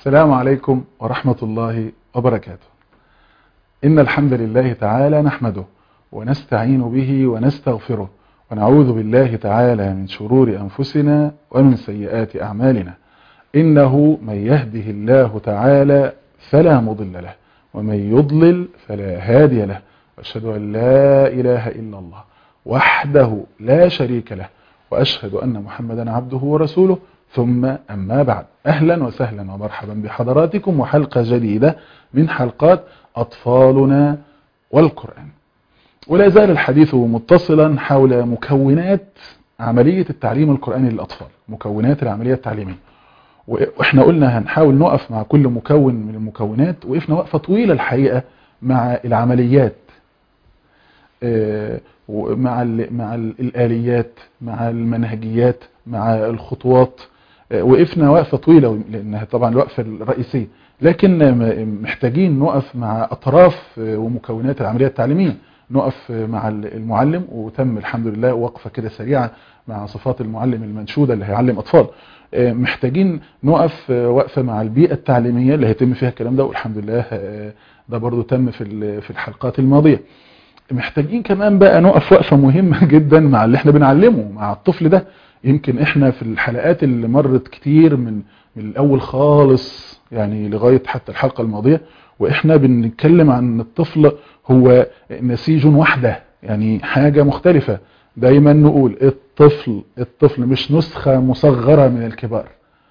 السلام عليكم ورحمة الله وبركاته إن الحمد لله تعالى نحمده ونستعين به ونستغفره ونعوذ بالله تعالى من شرور أنفسنا ومن سيئات أعمالنا إنه من يهده الله تعالى فلا مضل له ومن يضلل فلا هادي له وأشهد أن لا إله إلا الله وحده لا شريك له وأشهد أن محمدا عبده ورسوله ثم أما بعد أهلا وسهلا ومرحبا بحضراتكم وحلقة جديدة من حلقات أطفالنا والقرآن ولا زال الحديث متصلا حول مكونات عملية التعليم القرآني للأطفال مكونات العملية التعليمية وإحنا قلنا هنحاول نقف مع كل مكون من المكونات وقفنا وقفة طويلة الحقيقة مع العمليات مع مع الآليات مع المنهجيات مع الخطوات وقفنا وقفة طويلة لأنها طبعا الوقفة الرئيسية لكن محتاجين نقف مع أطراف ومكونات العملية التعليمية نقف مع المعلم وتم الحمد لله وقفة كده سريعة مع صفات المعلم المنشودة اللي هيعلم أطفال محتاجين نقف وقفة مع البيئة التعليمية اللي هيتم فيها الكلام ده والحمد لله ده برضو تم في في الحلقات الماضية محتاجين كمان بقى نقف وقفة مهمة جدا مع اللي احنا بنعلمه مع الطفل ده يمكن احنا في الحلقات اللي مرت كتير من من الاول خالص يعني لغاية حتى الحلقة الماضية واحنا بنتكلم عن الطفل هو نسيج وحده يعني حاجة مختلفة دايما نقول الطفل الطفل مش نسخة مصغرة من الكبار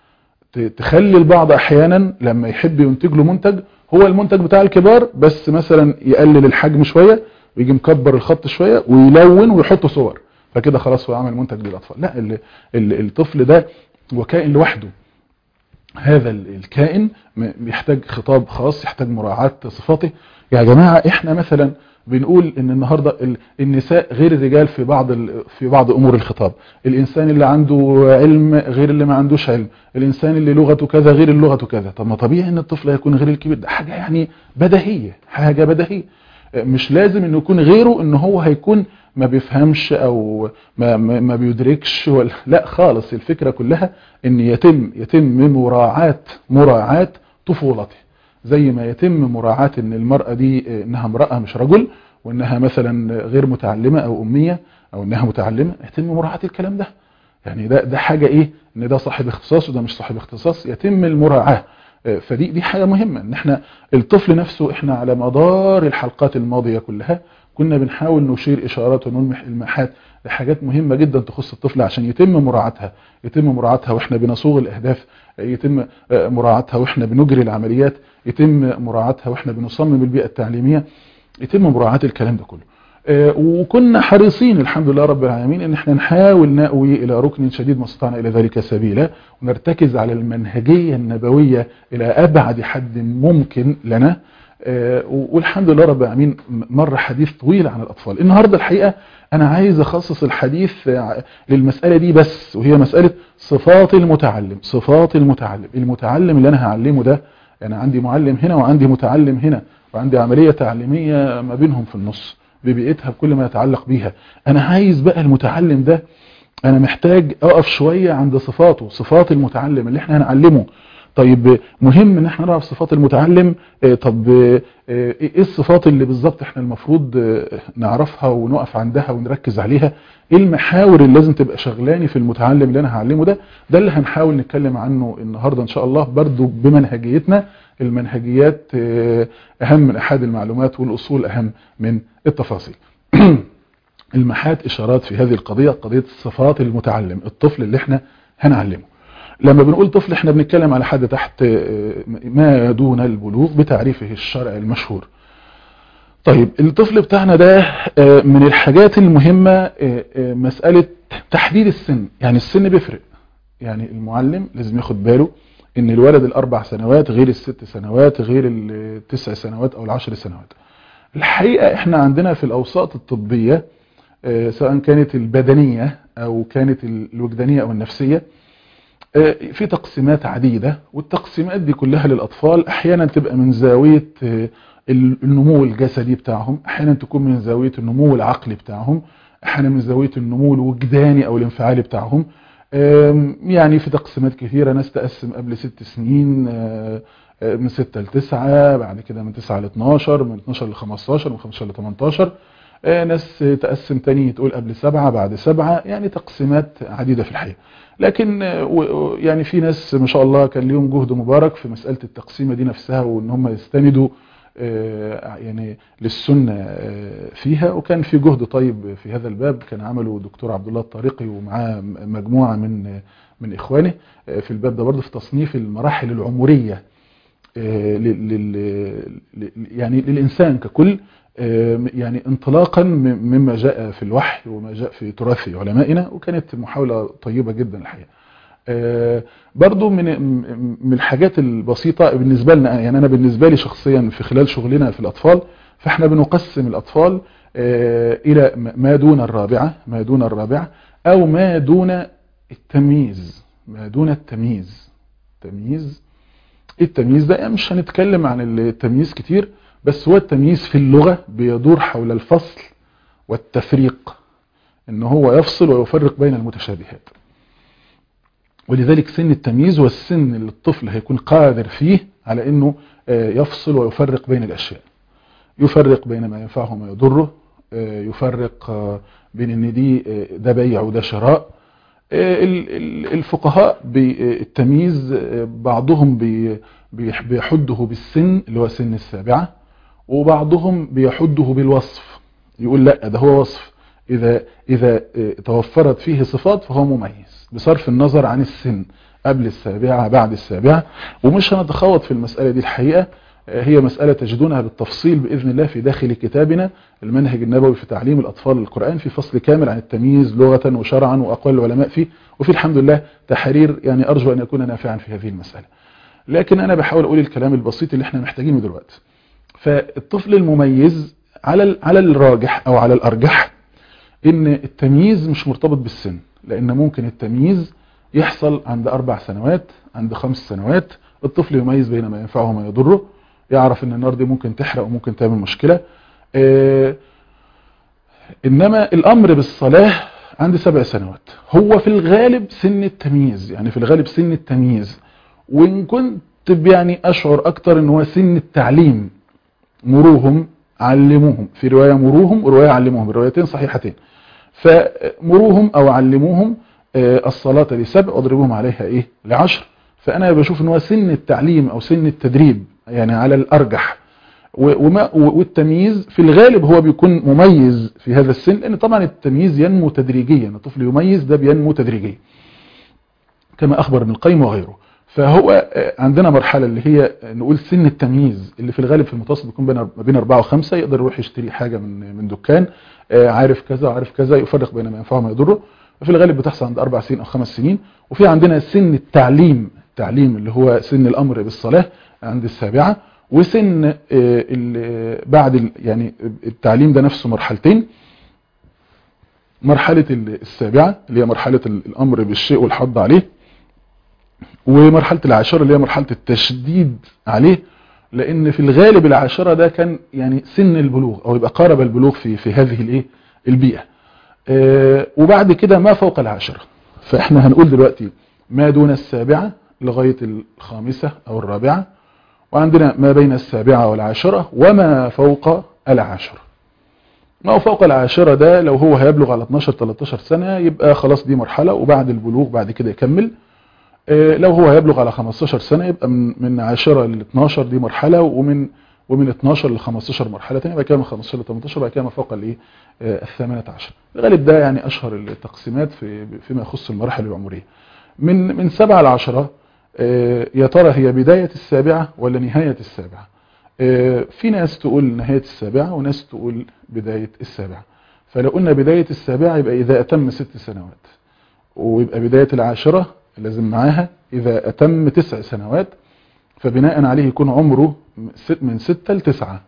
تخلي البعض احيانا لما يحب ينتج له منتج هو المنتج بتاع الكبار بس مثلا يقلل الحجم شوية ويجي مكبر الخط شوية ويلون ويحط صور فكده خلاص هو عمل منتج للاطفال لا ال ال الطفل ده هو كائن لوحده هذا الكائن بيحتاج خطاب خاص يحتاج مراعاة صفاته يا جماعة احنا مثلا بنقول ان النهاردة النساء غير الرجال في بعض في بعض امور الخطاب الانسان اللي عنده علم غير اللي ما عندوش علم الانسان اللي لغته كذا غير اللغته كذا طب ما طبيعي ان الطفل يكون غير الكبير ده حاجة يعني بديهية حاجة بديهية مش لازم انه يكون غيره ان هو هيكون ما بيفهمش او ما, ما بيدركش ولا لا خالص الفكرة كلها ان يتم يتم مراعاة مراعاة طفولته زي ما يتم مراعاة ان المرأة دي انها امرأة مش رجل وانها مثلا غير متعلمة او امية او انها متعلمة يتم مراعاة الكلام ده يعني ده ده حاجة ايه ان ده صاحب اختصاص وده مش صاحب اختصاص يتم المراعاة فدي دي حاجة مهمة ان احنا الطفل نفسه احنا على مدار الحلقات الماضية كلها كنا بنحاول نشير اشارات ونلمح الماحات لحاجات مهمة جدا تخص الطفل عشان يتم مراعاتها يتم مراعاتها واحنا بنصوغ الاهداف يتم مراعاتها واحنا بنجري العمليات يتم مراعاتها واحنا بنصمم البيئة التعليمية يتم مراعاة الكلام ده كله وكنا حريصين الحمد لله رب العالمين ان احنا نحاول نأوي الى ركن شديد ما استطعنا الى ذلك سبيلا ونرتكز على المنهجية النبوية الى ابعد حد ممكن لنا والحمد لله رب العالمين مر حديث طويل عن الاطفال النهاردة الحقيقة انا عايز اخصص الحديث للمسألة دي بس وهي مسألة صفات المتعلم صفات المتعلم المتعلم اللي انا هعلمه ده انا عندي معلم هنا وعندي متعلم هنا وعندي عملية تعليمية ما بينهم في النص ببيئتها بكل ما يتعلق بيها انا عايز بقى المتعلم ده انا محتاج اقف شوية عند صفاته صفات المتعلم اللي احنا هنعلمه طيب مهم ان احنا نعرف صفات المتعلم طب ايه الصفات اللي بالظبط احنا المفروض نعرفها ونقف عندها ونركز عليها ايه المحاور اللي لازم تبقى شغلاني في المتعلم اللي انا هعلمه ده ده اللي هنحاول نتكلم عنه النهاردة ان شاء الله برضو بمنهجيتنا المنهجيات اهم من احد المعلومات والاصول اهم من التفاصيل المحات اشارات في هذه القضية قضية صفات المتعلم الطفل اللي احنا هنعلمه لما بنقول طفل احنا بنتكلم على حد تحت ما دون البلوغ بتعريفه الشرعي المشهور طيب الطفل بتاعنا ده من الحاجات المهمة مسألة تحديد السن يعني السن بيفرق يعني المعلم لازم ياخد باله ان الولد الاربع سنوات غير الست سنوات غير التسع سنوات او العشر سنوات الحقيقة احنا عندنا في الاوساط الطبية سواء كانت البدنية او كانت الوجدانية او النفسية في تقسيمات عديدة والتقسيمات دي كلها للأطفال أحيانا تبقى من زاوية النمو الجسدي بتاعهم أحيانا تكون من زاوية النمو العقلي بتاعهم أحيانا من زاوية النمو الوجداني أو الانفعالي بتاعهم يعني في تقسيمات كثيرة ناس تقسم قبل ست سنين من 6 ل 9 بعد كده من 9 ل 12 من 12 ل 15 من 15 ل 18 ناس تقسم تاني تقول قبل سبعة بعد سبعة يعني تقسيمات عديدة في الحقيقة لكن يعني في ناس ما شاء الله كان ليهم جهد مبارك في مسألة التقسيمة دي نفسها وان هم يستندوا يعني للسنة فيها وكان في جهد طيب في هذا الباب كان عمله دكتور عبد الله الطارقي ومعاه مجموعة من من إخوانه في الباب ده برضه في تصنيف المراحل العمرية يعني للإنسان ككل يعني انطلاقا مما جاء في الوحي وما جاء في تراث علمائنا وكانت محاولة طيبة جدا الحقيقة برضو من من الحاجات البسيطة بالنسبة لنا يعني أنا بالنسبة لي شخصيا في خلال شغلنا في الأطفال فإحنا بنقسم الأطفال إلى ما دون الرابعة ما دون الرابعة أو ما دون التمييز ما دون التمييز تمييز التمييز ده يعني مش هنتكلم عن التمييز كتير بس هو التمييز في اللغة بيدور حول الفصل والتفريق ان هو يفصل ويفرق بين المتشابهات ولذلك سن التمييز والسن اللي الطفل هيكون قادر فيه على انه يفصل ويفرق بين الاشياء يفرق بين ما ينفعه وما يضره يفرق بين ان دي ده بيع وده شراء الفقهاء بالتمييز بعضهم بيحده بالسن اللي هو سن السابعة وبعضهم بيحده بالوصف يقول لا ده هو وصف إذا, إذا توفرت فيه صفات فهو مميز بصرف النظر عن السن قبل السابعة بعد السابعة ومش هنتخوض في المسألة دي الحقيقة هي مسألة تجدونها بالتفصيل بإذن الله في داخل كتابنا المنهج النبوي في تعليم الأطفال القرآن في فصل كامل عن التمييز لغة وشرعا وأقوال العلماء فيه وفي الحمد لله تحرير يعني أرجو أن يكون نافعا في هذه المسألة لكن أنا بحاول أقول الكلام البسيط اللي احنا محتاجينه دلوقتي فالطفل المميز على على الراجح أو على الأرجح إن التمييز مش مرتبط بالسن لأن ممكن التمييز يحصل عند أربع سنوات عند خمس سنوات الطفل يميز بين ما ينفعه وما يضره يعرف ان النار دي ممكن تحرق وممكن تعمل مشكلة اه انما الامر بالصلاة عند سبع سنوات هو في الغالب سن التمييز يعني في الغالب سن التمييز وان كنت يعني اشعر اكتر ان هو سن التعليم مروهم علموهم في رواية مروهم ورواية علموهم الروايتين صحيحتين فمروهم او علموهم اه الصلاة لسبع واضربوهم عليها ايه لعشر فانا بشوف ان هو سن التعليم او سن التدريب يعني على الأرجح وما والتمييز في الغالب هو بيكون مميز في هذا السن لأن طبعا التمييز ينمو تدريجيا الطفل يميز ده بينمو تدريجيا كما أخبر ابن القيم وغيره فهو عندنا مرحلة اللي هي نقول سن التمييز اللي في الغالب في المتوسط بيكون بين ما بين 4 و5 يقدر يروح يشتري حاجة من من دكان عارف كذا وعارف كذا يفرق بين ما ينفعه وما يضره وفي الغالب بتحصل عند 4 سنين أو 5 سنين وفي عندنا سن التعليم التعليم اللي هو سن الأمر بالصلاة عند السابعة وسن بعد يعني التعليم ده نفسه مرحلتين مرحلة السابعة اللي هي مرحلة الأمر بالشيء والحض عليه ومرحلة العاشرة اللي هي مرحلة التشديد عليه لأن في الغالب العاشرة ده كان يعني سن البلوغ أو يبقى قارب البلوغ في في هذه الايه البيئة وبعد كده ما فوق العاشرة فإحنا هنقول دلوقتي ما دون السابعة لغاية الخامسة أو الرابعة وعندنا ما بين السابعة والعاشرة وما فوق العاشرة ما فوق العاشرة ده لو هو هيبلغ على 12-13 سنة يبقى خلاص دي مرحلة وبعد البلوغ بعد كده يكمل لو هو هيبلغ على 15 سنة يبقى من من 10 ل 12 دي مرحلة ومن ومن 12 ل 15 مرحلة ثانيه بعد كده من 15 ل 18 بعد كده ما فوق الايه الثامنة عشر الغالب ده يعني اشهر التقسيمات في فيما يخص المراحل العمرية من من 7 ل 10 يا ترى هي بداية السابعة ولا نهاية السابعة في ناس تقول نهاية السابعة وناس تقول بداية السابعة فلو قلنا بداية السابعة يبقى إذا أتم ست سنوات ويبقى بداية العاشرة لازم معاها إذا أتم تسع سنوات فبناء عليه يكون عمره من ستة لتسعة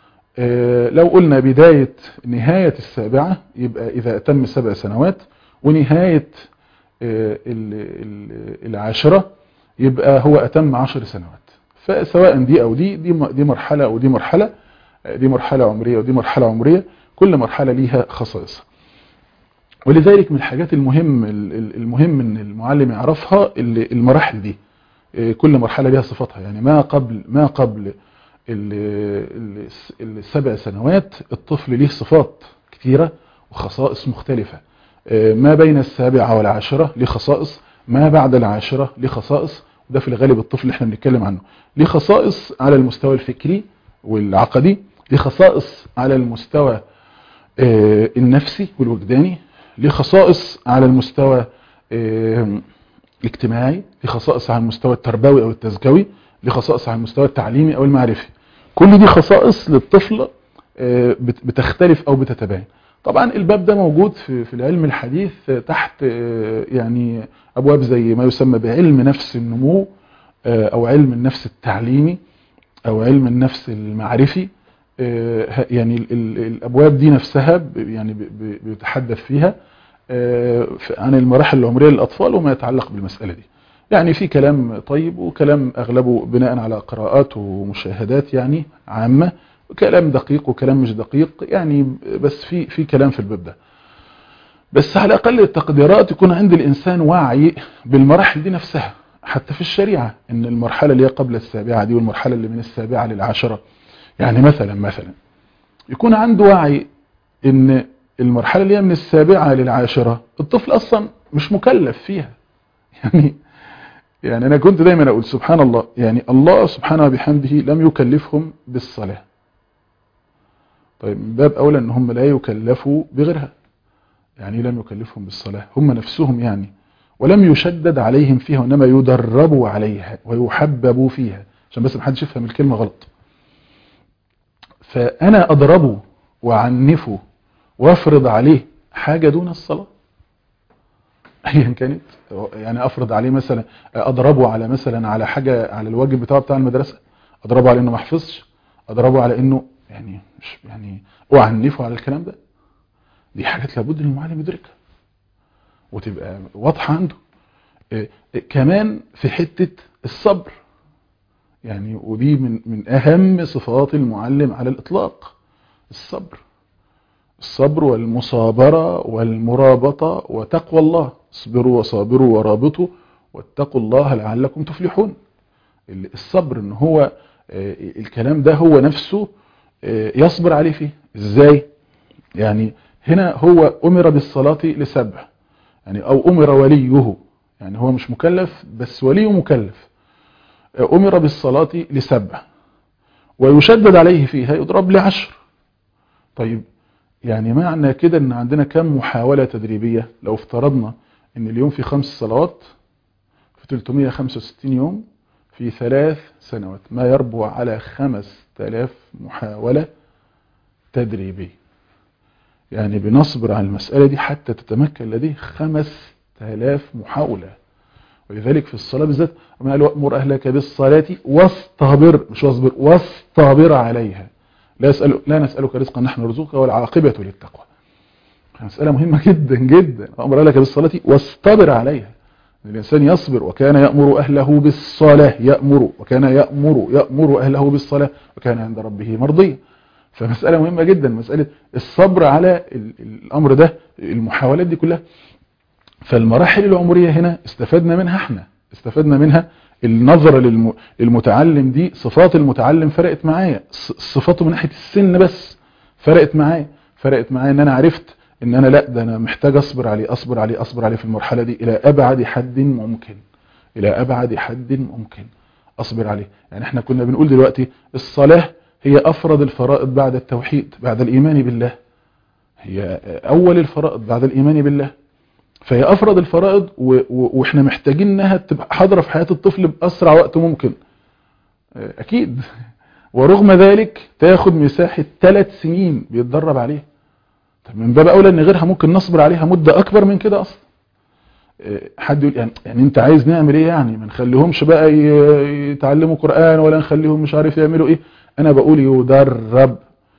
لو قلنا بداية نهاية السابعة يبقى إذا أتم سبع سنوات ونهاية العاشرة يبقى هو أتم عشر سنوات فسواء دي أو دي دي دي مرحلة أو دي مرحلة دي مرحلة عمرية ودي مرحلة عمرية كل مرحلة ليها خصائصها ولذلك من الحاجات المهم المهم ان المعلم يعرفها المراحل دي كل مرحلة لها صفاتها يعني ما قبل ما قبل السبع سنوات الطفل ليه صفات كثيرة وخصائص مختلفة ما بين السابعة والعاشرة ليه خصائص ما بعد العاشرة ليه خصائص وده في الغالب الطفل اللي احنا بنتكلم عنه ليه خصائص على المستوى الفكري والعقدي ليه خصائص على المستوى النفسي والوجداني ليه خصائص على المستوى الاجتماعي ليه خصائص على المستوى التربوي او التزكوي ليه خصائص على المستوى التعليمي او المعرفي كل دي خصائص للطفل بتختلف او بتتباين طبعا الباب ده موجود في في العلم الحديث تحت يعني ابواب زي ما يسمى بعلم نفس النمو او علم النفس التعليمي او علم النفس المعرفي يعني الابواب دي نفسها يعني بيتحدث فيها عن المراحل العمريه للاطفال وما يتعلق بالمساله دي يعني في كلام طيب وكلام اغلبه بناء على قراءات ومشاهدات يعني عامه كلام دقيق وكلام مش دقيق يعني بس في في كلام في الباب ده بس على الاقل التقديرات يكون عند الانسان وعي بالمراحل دي نفسها حتى في الشريعه ان المرحله اللي هي قبل السابعه دي والمرحله اللي من السابعه للعاشره يعني مثلا مثلا يكون عنده وعي ان المرحله اللي هي من السابعه للعاشره الطفل اصلا مش مكلف فيها يعني يعني انا كنت دايما اقول سبحان الله يعني الله سبحانه وبحمده لم يكلفهم بالصلاه طيب من باب أولى أن هم لا يكلفوا بغيرها يعني لم يكلفهم بالصلاة هم نفسهم يعني ولم يشدد عليهم فيها وإنما يدربوا عليها ويحببوا فيها عشان بس محدش يفهم الكلمة غلط فأنا أضربه وعنفه وافرض عليه حاجة دون الصلاة ايا كانت يعني افرض عليه مثلا اضربه على مثلا على حاجة على الواجب بتاعه بتاع المدرسة اضربه على انه ما حفظش اضربه على انه يعني مش يعني اعنفه على الكلام ده دي حاجات لابد ان المعلم يدركها وتبقى واضحه عنده إيه كمان في حته الصبر يعني ودي من من اهم صفات المعلم على الاطلاق الصبر الصبر والمصابره والمرابطه وتقوى الله اصبروا وصابروا ورابطوا واتقوا الله لعلكم تفلحون الصبر ان هو الكلام ده هو نفسه يصبر عليه فيه ازاي يعني هنا هو امر بالصلاة لسبع يعني او امر وليه يعني هو مش مكلف بس وليه مكلف امر بالصلاة لسبع ويشدد عليه فيها يضرب لعشر طيب يعني معنى كده ان عندنا كم محاولة تدريبية لو افترضنا ان اليوم في خمس صلوات في 365 يوم في ثلاث سنوات ما يربو على خمس تلاف محاولة تدريبية يعني بنصبر على المسألة دي حتى تتمكن لديه خمس تلاف محاولة ولذلك في الصلاة بالذات قال وأمر أهلك بالصلاة واصطبر مش واصبر واصطبر عليها لا, يسأل لا نسألك رزقا نحن نرزقك والعاقبة للتقوى مسألة مهمة جدا جدا أمر أهلك بالصلاة واصطبر عليها الإنسان يصبر وكان يأمر أهله بالصلاة يأمر وكان يأمر يأمر أهله بالصلاة وكان عند ربه مرضيا فمسألة مهمة جدا مسألة الصبر على الأمر ده المحاولات دي كلها فالمراحل العمرية هنا استفدنا منها احنا استفدنا منها النظرة للمتعلم دي صفات المتعلم فرقت معايا صفاته من ناحية السن بس فرقت معايا فرقت معايا ان انا عرفت ان انا لا ده انا محتاج اصبر عليه اصبر عليه اصبر عليه في المرحلة دي الى ابعد حد ممكن الى ابعد حد ممكن اصبر عليه يعني احنا كنا بنقول دلوقتي الصلاة هي افرض الفرائض بعد التوحيد بعد الايمان بالله هي اول الفرائض بعد الايمان بالله فهي افرض الفرائض و... و... واحنا محتاجين انها تبقى حاضره في حياه الطفل باسرع وقت ممكن اكيد ورغم ذلك تاخد مساحه ثلاث سنين بيتدرب عليها طب من باب اولى ان غيرها ممكن نصبر عليها مده اكبر من كده اصلا حد يقول يعني, يعني انت عايز نعمل ايه يعني ما نخليهمش بقى يتعلموا قران ولا نخليهم مش عارف يعملوا ايه انا بقول يدرب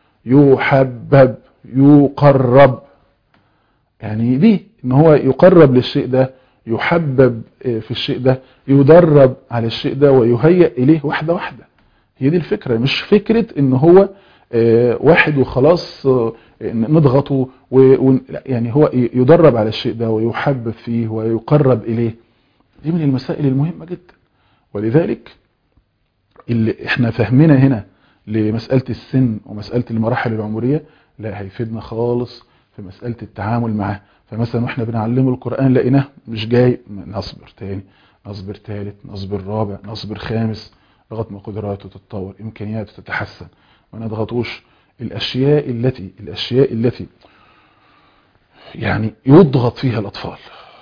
يحبب يقرب يعني دي ان هو يقرب للشيء ده يحبب في الشيء ده يدرب على الشيء ده ويهيئ اليه واحدة واحدة هي دي الفكرة مش فكرة ان هو واحد وخلاص نضغطه و... يعني هو يدرب على الشيء ده ويحبب فيه ويقرب إليه دي من المسائل المهمة جدا ولذلك اللي احنا فهمنا هنا لمسألة السن ومسألة المراحل العمرية لا هيفيدنا خالص في مسألة التعامل معاه فمثلا واحنا بنعلمه القرآن لقيناه مش جاي نصبر تاني نصبر تالت نصبر رابع نصبر خامس لغايه ما قدراته تتطور امكانياته تتحسن ما نضغطوش الاشياء التي الاشياء التي يعني يضغط فيها الاطفال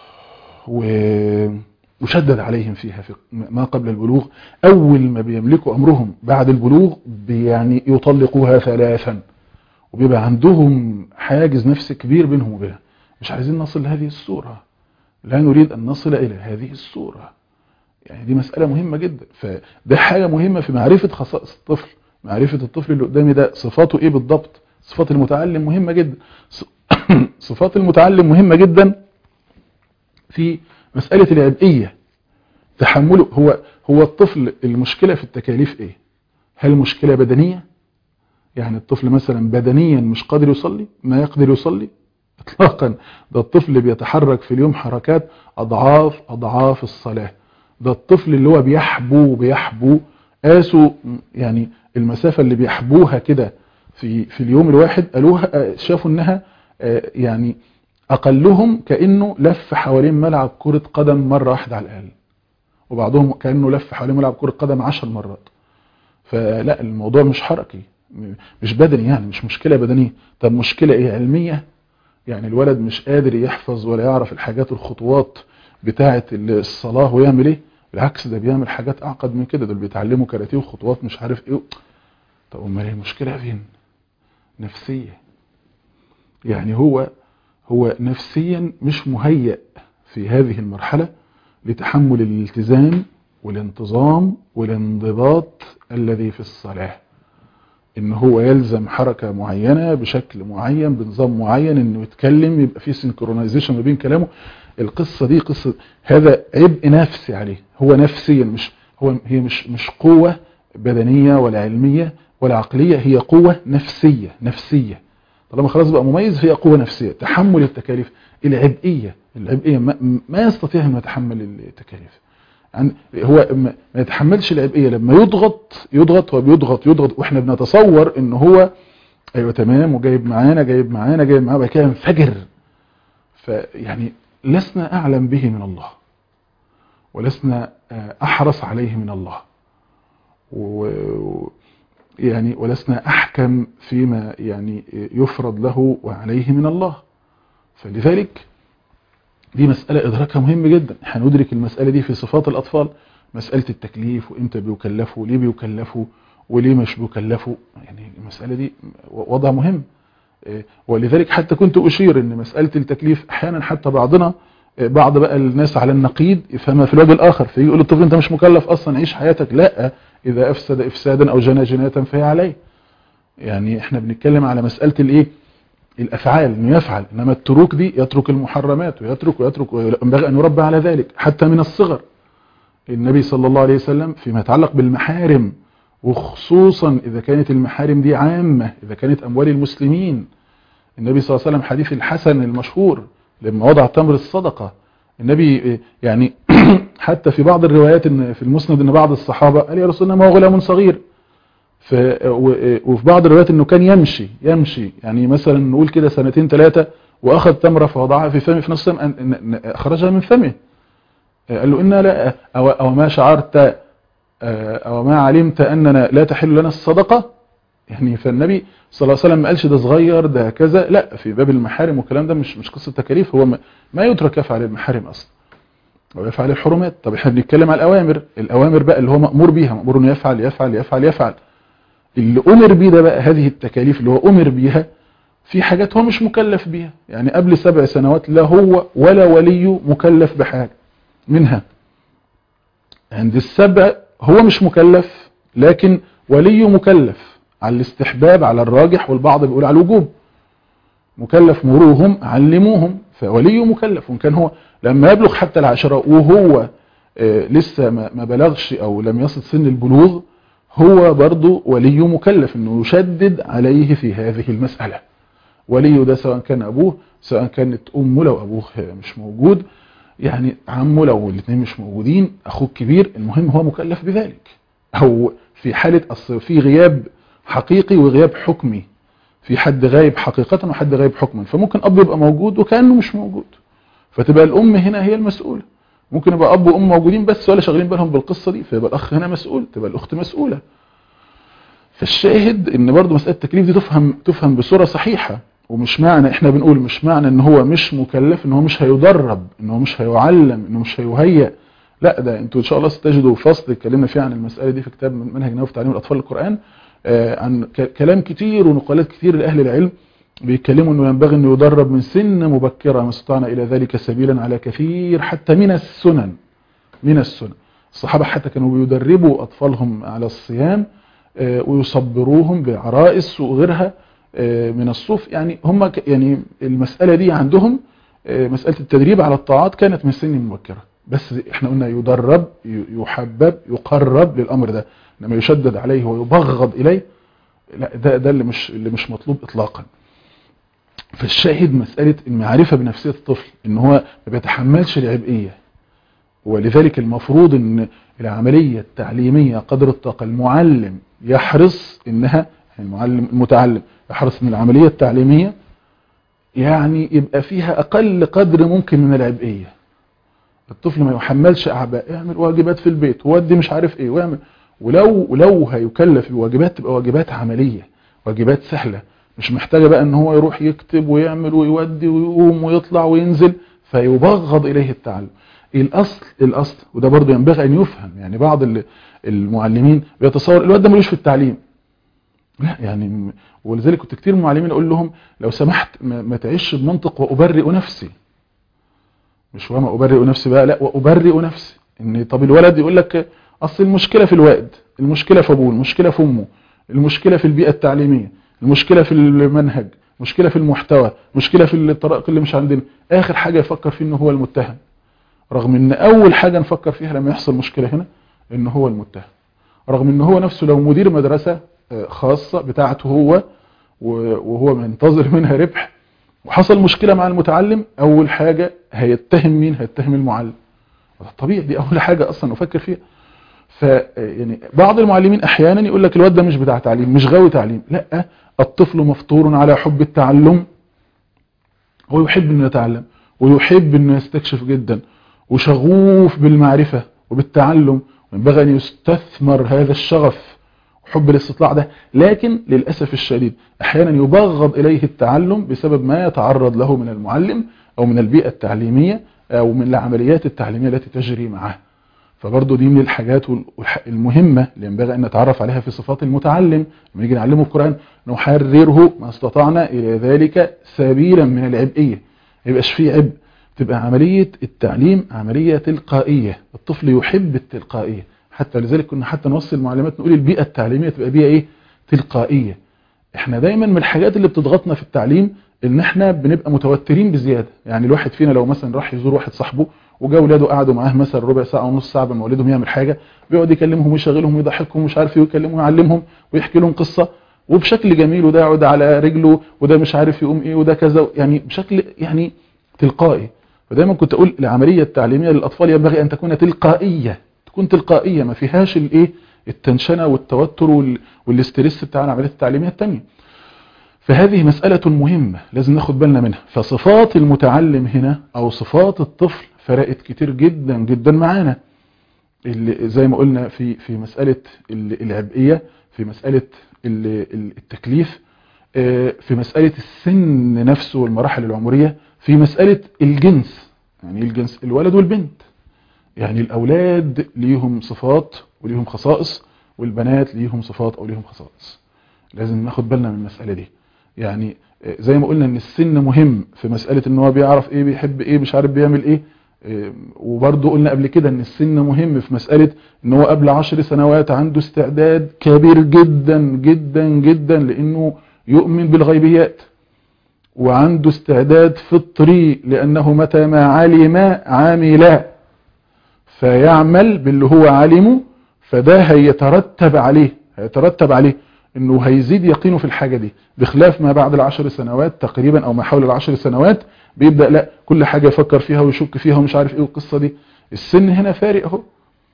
ويشدد عليهم فيها في ما قبل البلوغ اول ما بيملكوا امرهم بعد البلوغ يعني يطلقوها ثلاثا وبيبقى عندهم حاجز نفسي كبير بينهم وبينها مش عايزين نصل لهذه الصورة لا نريد أن نصل إلى هذه الصورة يعني دي مسألة مهمة جدا فده حاجة مهمة في معرفة خصائص الطفل معرفة الطفل اللي قدامي ده صفاته ايه بالضبط صفات المتعلم مهمة جدا صفات المتعلم مهمة جدا في مسألة العبئية تحمله هو هو الطفل المشكلة في التكاليف ايه هل مشكلة بدنية يعني الطفل مثلا بدنيا مش قادر يصلي ما يقدر يصلي اطلاقا ده الطفل بيتحرك في اليوم حركات اضعاف اضعاف الصلاة ده الطفل اللي هو بيحبو بيحبو قاسوا يعني المسافة اللي بيحبوها كده في في اليوم الواحد قالوها شافوا انها يعني اقلهم كانه لف حوالين ملعب كرة قدم مرة واحدة على الاقل وبعضهم كانه لف حوالين ملعب كرة قدم 10 مرات فلا الموضوع مش حركي مش بدني يعني مش مشكلة بدنية طب مشكلة ايه علمية يعني الولد مش قادر يحفظ ولا يعرف الحاجات الخطوات بتاعة الصلاة ويعمل ايه بالعكس ده بيعمل حاجات اعقد من كده دول بيتعلموا كاراتيه وخطوات مش عارف ايه طب امال ايه المشكلة فين نفسية يعني هو هو نفسيا مش مهيأ في هذه المرحلة لتحمل الالتزام والانتظام والانضباط الذي في الصلاة ان هو يلزم حركة معينة بشكل معين بنظام معين انه يتكلم يبقى فيه سينكرونايزيشن ما بين كلامه القصة دي قصة هذا عبء نفسي عليه هو نفسيا مش هو هي مش مش قوة بدنية ولا علمية ولا عقلية هي قوة نفسية نفسية طالما خلاص بقى مميز هي قوة نفسية تحمل التكاليف العبئية العبئية ما, ما يستطيع انه يتحمل التكاليف يعني هو ما يتحملش العبئية لما يضغط يضغط هو بيضغط يضغط واحنا بنتصور ان هو ايوه تمام وجايب معانا جايب معانا جايب معانا بعد كده ينفجر فيعني لسنا اعلم به من الله ولسنا احرص عليه من الله و يعني ولسنا احكم فيما يعني يفرض له وعليه من الله فلذلك دي مسألة إدراكها مهم جدا هندرك المسألة دي في صفات الأطفال مسألة التكليف وإمتى بيكلفوا وليه بيكلفوا وليه مش بيكلفوا يعني المسألة دي وضع مهم ولذلك حتى كنت أشير أن مسألة التكليف أحيانا حتى بعضنا بعض بقى الناس على النقيض يفهمها في الوجه الآخر فيجي يقول للطفل أنت مش مكلف أصلا عيش حياتك لا إذا أفسد إفسادا أو جنى جناية فهي عليه يعني احنا بنتكلم على مسألة الإيه الافعال انه يفعل انما التروك دي يترك المحرمات ويترك ويترك وينبغي ان يربى على ذلك حتى من الصغر النبي صلى الله عليه وسلم فيما يتعلق بالمحارم وخصوصا اذا كانت المحارم دي عامة اذا كانت اموال المسلمين النبي صلى الله عليه وسلم حديث الحسن المشهور لما وضع تمر الصدقة النبي يعني حتى في بعض الروايات ان في المسند ان بعض الصحابة قال يا رسول الله ما هو غلام صغير وفي بعض الروايات انه كان يمشي يمشي يعني مثلا نقول كده سنتين ثلاثة واخذ تمرة فوضعها في فمه في نفس السنة اخرجها من فمه قال له إنا لا أو, أو ما شعرت أو ما علمت أننا لا تحل لنا الصدقة يعني فالنبي صلى الله عليه وسلم ما قالش ده صغير ده كذا لا في باب المحارم والكلام ده مش مش قصة تكاليف هو ما يترك يفعل المحارم أصلا ويفعل الحرمات طب احنا بنتكلم على الأوامر الأوامر بقى اللي هو مأمور بيها مأمور انه يفعل يفعل يفعل يفعل اللي أمر بيه ده بقى هذه التكاليف اللي هو أمر بيها في حاجات هو مش مكلف بيها يعني قبل سبع سنوات لا هو ولا وليه مكلف بحاجة منها عند السبع هو مش مكلف لكن وليه مكلف على الاستحباب على الراجح والبعض بيقول على الوجوب مكلف مروهم علموهم فوليه مكلف وان كان هو لما يبلغ حتى العشرة وهو آه لسه ما بلغش او لم يصل سن البلوغ هو برضه ولي مكلف انه يشدد عليه في هذه المسألة وليه ده سواء كان ابوه سواء كانت امه لو ابوه مش موجود يعني عمه لو الاثنين مش موجودين اخوه الكبير المهم هو مكلف بذلك او في حالة اصل في غياب حقيقي وغياب حكمي في حد غايب حقيقة وحد غايب حكما فممكن اب يبقى موجود وكأنه مش موجود فتبقى الام هنا هي المسؤولة ممكن يبقى اب وام موجودين بس ولا شغالين بالهم بالقصة دي فيبقى الاخ هنا مسؤول تبقى الاخت مسؤولة فالشاهد ان برضو مسألة التكليف دي تفهم تفهم بصورة صحيحة ومش معنى احنا بنقول مش معنى ان هو مش مكلف ان هو مش هيدرب ان هو مش هيعلم انه مش هيهيئ لا ده انتوا ان شاء الله ستجدوا فصل اتكلمنا فيه عن المسألة دي في كتاب من منهج نوف تعليم الاطفال القرآن آه عن كلام كتير ونقالات كتير لاهل العلم بيتكلموا انه ينبغي انه يدرب من سن مبكرة ما استطعنا الى ذلك سبيلا على كثير حتى من السنن من السنن الصحابة حتى كانوا بيدربوا اطفالهم على الصيام آه ويصبروهم بعرائس وغيرها من الصوف يعني هم يعني المسألة دي عندهم مسألة التدريب على الطاعات كانت من سن مبكرة بس احنا قلنا يدرب يحبب يقرب للأمر ده لما يشدد عليه ويبغض إليه لا ده ده اللي مش اللي مش مطلوب إطلاقا فالشاهد مسألة المعرفة بنفسية الطفل ان هو ما بيتحملش العبئية ولذلك المفروض ان العملية التعليمية قدر الطاقة المعلم يحرص انها المعلم المتعلم يحرص ان العملية التعليمية يعني يبقى فيها اقل قدر ممكن من العبئية الطفل ما يحملش اعباء يعمل واجبات في البيت وودي مش عارف ايه ويعمل ولو ولو هيكلف بواجبات تبقى واجبات عملية واجبات سهلة مش محتاجة بقى ان هو يروح يكتب ويعمل ويودي ويقوم ويطلع وينزل فيبغض اليه التعلم الاصل الاصل وده برضو ينبغي ان يفهم يعني بعض المعلمين بيتصور الواد ده ملوش في التعليم لا يعني ولذلك كنت كتير معلمين اقول لهم لو سمحت ما تعيش بمنطق وابرئ نفسي مش وما ابرئ نفسي بقى لا وابرئ نفسي ان طب الولد يقول لك اصل المشكله في الوالد المشكله في ابوه المشكله في امه المشكله في البيئه التعليميه المشكله في المنهج مشكله في المحتوى مشكله في الطرائق اللي مش عندنا اخر حاجه يفكر فيه انه هو المتهم رغم ان اول حاجه نفكر فيها لما يحصل مشكله هنا ان هو المتهم رغم ان هو نفسه لو مدير مدرسه خاصة بتاعته هو وهو منتظر منها ربح وحصل مشكلة مع المتعلم أول حاجة هيتهم مين هيتهم المعلم طبيعي دي أول حاجة أصلا أفكر فيها فيعني بعض المعلمين أحيانا يقول لك الواد ده مش بتاع تعليم مش غاوي تعليم لا الطفل مفطور على حب التعلم هو يحب انه يتعلم ويحب انه يستكشف جدا وشغوف بالمعرفة وبالتعلم وينبغي ان يستثمر هذا الشغف حب الاستطلاع ده لكن للأسف الشديد أحيانا يبغض إليه التعلم بسبب ما يتعرض له من المعلم أو من البيئة التعليمية أو من العمليات التعليمية التي تجري معه فبرضه دي من الحاجات المهمة اللي ينبغي أن نتعرف عليها في صفات المتعلم لما نيجي نعلمه القرآن نحرره ما استطعنا إلى ذلك سبيلا من العبئية ما يبقاش فيه عبء تبقى عملية التعليم عملية تلقائية الطفل يحب التلقائية حتى لذلك كنا حتى نوصل المعلومات نقول البيئة التعليمية تبقى بيئة ايه تلقائية احنا دايما من الحاجات اللي بتضغطنا في التعليم ان احنا بنبقى متوترين بزيادة يعني الواحد فينا لو مثلا راح يزور واحد صاحبه وجا اولاده قعدوا معاه مثلا ربع ساعة ونص ساعة بما والدهم يعمل حاجة بيقعد يكلمهم ويشغلهم ويضحكهم ومش عارف ايه ويكلمهم ويعلمهم ويحكي لهم قصة وبشكل جميل وده يقعد على رجله وده مش عارف يقوم ايه وده كذا يعني بشكل يعني تلقائي فدايما كنت اقول العملية التعليمية للاطفال ينبغي ان تكون تلقائية تكون تلقائية ما فيهاش الايه التنشنة والتوتر والاسترس بتاع العمليات التعليمية التانية فهذه مسألة مهمة لازم ناخد بالنا منها فصفات المتعلم هنا او صفات الطفل فرقت كتير جدا جدا معانا اللي زي ما قلنا في في مسألة العبئية في مسألة التكليف في مسألة السن نفسه والمراحل العمرية في مسألة الجنس يعني الجنس الولد والبنت يعني الأولاد ليهم صفات وليهم خصائص والبنات ليهم صفات أو ليهم خصائص لازم ناخد بالنا من المسألة دي يعني زي ما قلنا ان السن مهم في مسألة ان هو بيعرف ايه بيحب ايه مش عارف بيعمل ايه وبرضه قلنا قبل كده ان السن مهم في مسألة ان هو قبل عشر سنوات عنده استعداد كبير جدا جدا جدا لانه يؤمن بالغيبيات وعنده استعداد فطري لانه متى ما علم عاملا فيعمل باللي هو علمه فده هيترتب عليه هيترتب عليه انه هيزيد يقينه في الحاجة دي بخلاف ما بعد العشر سنوات تقريبا او ما حول العشر سنوات بيبدأ لا كل حاجة يفكر فيها ويشك فيها ومش عارف ايه القصة دي السن هنا فارق اهو